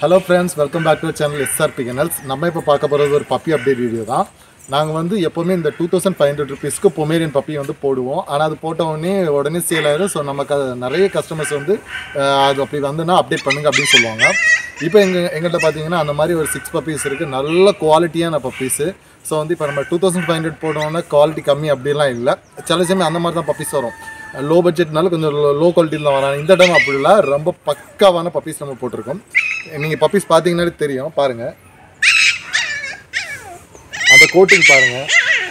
hello friends welcome back to channel SR பிகனல்ஸ் நம்ம இப்போ பார்க்க போகிறது ஒரு பப்பி அப்டேட் வீடியோ தான் நாங்கள் வந்து எப்போவுமே இந்த டூ தௌசண்ட் ஃபைவ் ஹண்ட்ரட் ருபீஸ்க்கு பொமேரியன் பப்பி வந்து போடுவோம் ஆனால் அது போட்ட உடனே உடனே சேல் ஆயிடும் ஸோ நமக்கு அது நிறைய கஸ்டமர்ஸ் வந்து அஹ், அது அப்படி வந்துன்னா அப்டேட் பண்ணுங்க அப்படின்னு சொல்லுவாங்க இப்போ எங்கள் எங்கள்கிட்ட பார்த்தீங்கன்னா அந்த மாதிரி ஒரு சிக்ஸ் பப்பீஸ் இருக்குது நல்ல குவாலிட்டியான பப்பீஸு ஸோ வந்து இப்போ நம்ம டூ தௌசண்ட் ஃபைவ் ஹண்ட்ரட் போட்டோம்னா குவாலிட்டி கம்மி அப்படிலாம் இல்லை சில சமயம் அந்த மாதிரி தான் பப்பீஸ் வரும் லோ பட்ஜெட்னால கொஞ்சம் லோ குவாலிட்டியில் தான் வராங்க இந்த டைம் அப்படி இல்லை ரொம்ப பக்காவான பப்பீஸ் நம்ம போட்டிருக்கோம் நீங்கள் பப்பீஸ் பார்த்தீங்கன்னாலே தெரியும் பாருங்கள் அந்த கோட்டிங் பாருங்கள்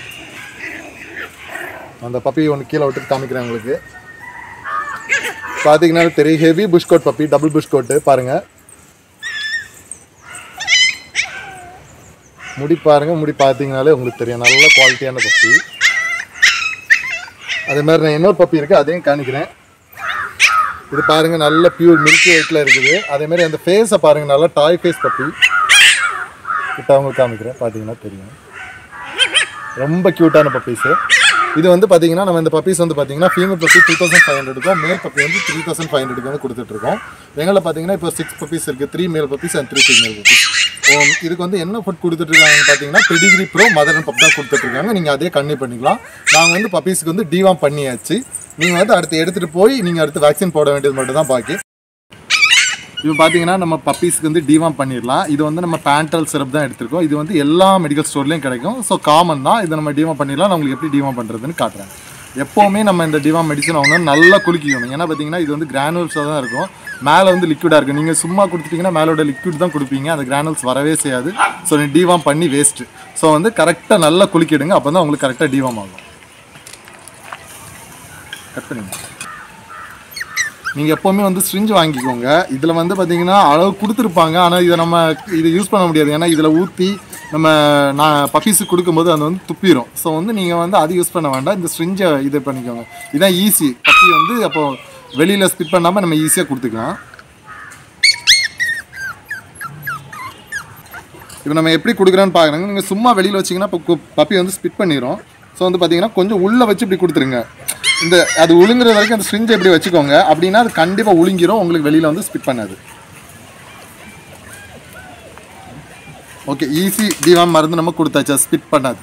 அந்த பப்பி ஒன்று கீழே விட்டு காமிக்கிறேன் உங்களுக்கு பார்த்தீங்கன்னாலே தெரியும் heavy bush coat puppy double bush coat பாருங்கள் முடி பாருங்க முடி பார்த்தீங்கனாலே உங்களுக்கு தெரியும் நல்ல குவாலிட்டியான பப்பி அதே மாதிரி நான் இன்னொரு பப்பி இருக்குது அதையும் காணிக்கிறேன் இது பாருங்க நல்ல பியூர் மில்கி ஒயிட்ல இருக்குது அதே மாதிரி அந்த ஃபேஸை பாருங்க நல்லா டாய் ஃபேஸ் பப்பி கிட்ட அவங்க காமிக்கிறேன் பார்த்தீங்கன்னா தெரியும் ரொம்ப க்யூட்டான பப்பீஸு இது வந்து பார்த்தீங்கன்னா நம்ம இந்த பப்பீஸ் வந்து பார்த்தீங்கன்னா female puppy two thousand five ஹண்ட்ரடுக்கும் மேல் பப்பி வந்து த்ரீ தௌசண்ட் ஃபைவ் ஹண்ட்ரடுக்கு வந்து கொடுத்துட்ருக்கோம் எங்களில் பார்த்தீங்கன்னா இப்போ சிக்ஸ் பப்பீஸ் இருக்குது three male puppies and three female puppies இதுக்கு வந்து என்ன ஃபுட் கொடுத்துட்ருக்காங்கன்னு பார்த்தீங்கன்னா pedigree pro mother and pup தான் கொடுத்துட்ருக்காங்க நீங்கள் அதே கன்னியூ பண்ணிக்கலாம் நாங்கள் வந்து பப்பீஸ்க்கு வந்து டிவாம் பண்ணியாச்சு நீங்கள் வந்து அடுத்து எடுத்துகிட்டு போய் நீங்கள் அடுத்து வேக்சின் போட வேண்டியது மட்டும் தான் பாக்கி இப்போ பார்த்தீங்கன்னா நம்ம பப்பீஸ்க்கு வந்து டிவாம் பண்ணிடலாம் இது வந்து நம்ம பேண்டல் சிரப் தான் எடுத்திருக்கோம் இது வந்து எல்லா மெடிக்கல் ஸ்டோர்லேயும் கிடைக்கும் ஸோ காமன் தான் இதை நம்ம டிவாம் பண்ணிடலாம் நான் உங்களுக்கு எப்படி டிவாம் பண்ணுறதுன்னு காட்டுறேன் எப்போவுமே நம்ம இந்த டிவாம் மெடிசன் வாங்கினா நல்லா குளிக்கணும் ஏன்னா பார்த்தீங்கன்னா இது வந்து கிரானுவல்ஸாக தான் இருக்கும் மேலே வந்து லிக்விடாக இருக்குது நீங்கள் சும்மா கொடுத்துட்டீங்கன்னா மேலோட லிக்விட் தான் கொடுப்பீங்க அந்த கிரானுவல்ஸ் வரவே செய்யாது ஸோ நீ டிவாம் பண்ணி வேஸ்ட்டு ஸோ வந்து கரெக்டாக நல்லா குளிக்கிடுங்க அப்போ தான் உங்களுக்கு கரெக்டாக டிவாம் ஆகும் கட் பண்ணுங்க நீங்கள் எப்போவுமே வந்து ஸ்ட்ரிஞ்ச் வாங்கிக்கோங்க இதில் வந்து பார்த்தீங்கன்னா அளவு கொடுத்துருப்பாங்க ஆனால் இதை நம்ம இதை யூஸ் பண்ண முடியாது ஏன்னா இதில் ஊற்றி நம்ம நான் பப்பீஸுக்கு கொடுக்கும்போது அது வந்து துப்பிடும் ஸோ வந்து நீங்கள் வந்து அது யூஸ் பண்ண வேண்டாம் இந்த ஸ்ட்ரிஞ்சை இது பண்ணிக்கோங்க இதான் ஈஸி பப்பி வந்து அப்போ வெளியில் ஸ்பிட் பண்ணாமல் நம்ம ஈஸியாக கொடுத்துக்கலாம் இப்போ நம்ம எப்படி கொடுக்குறோன்னு பார்க்குறாங்க நீங்கள் சும்மா வெளியில் வச்சிங்கன்னா இப்போ பப்பி வந்து ஸ்பிட் பண்ணிடும் ஸோ வந்து பார்த்தீங்கன்னா கொஞ்சம் உள்ளே வச்சு இப்படி கொடுத்துருங்க இந்த அது உழுங்குற வரைக்கும் அந்த ஸ்ட்ரிஞ்சை இப்படி வச்சுக்கோங்க அப்படின்னா அது கண்டிப்பாக உழுங்கிரும் உங்களுக்கு வெளியில் வந்து ஸ்பிட் பண்ணாது ஓகே ஈஸி டிவாம் மருந்து நம்ம கொடுத்தாச்சா ஸ்பிட் பண்ணாது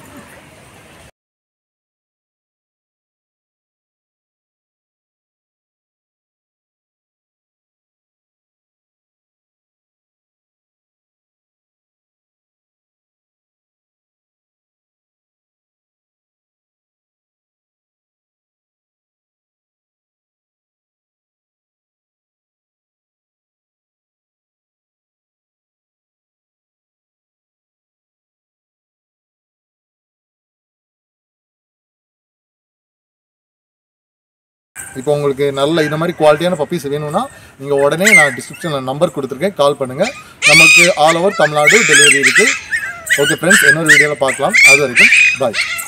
இப்போ உங்களுக்கு நல்ல இந்த மாதிரி குவாலிட்டியான பப்பீஸ் வேணும்னா நீங்கள் உடனே நான் டிஸ்கிரிப்ஷனில் நம்பர் கொடுத்துருக்கேன் கால் பண்ணுங்கள் நமக்கு ஆல் ஓவர் தமிழ்நாடு டெலிவரி இருக்குது ஓகே ஃப்ரெண்ட்ஸ் இன்னொரு வீடியோவில் பார்க்கலாம் அது வரைக்கும் பாய்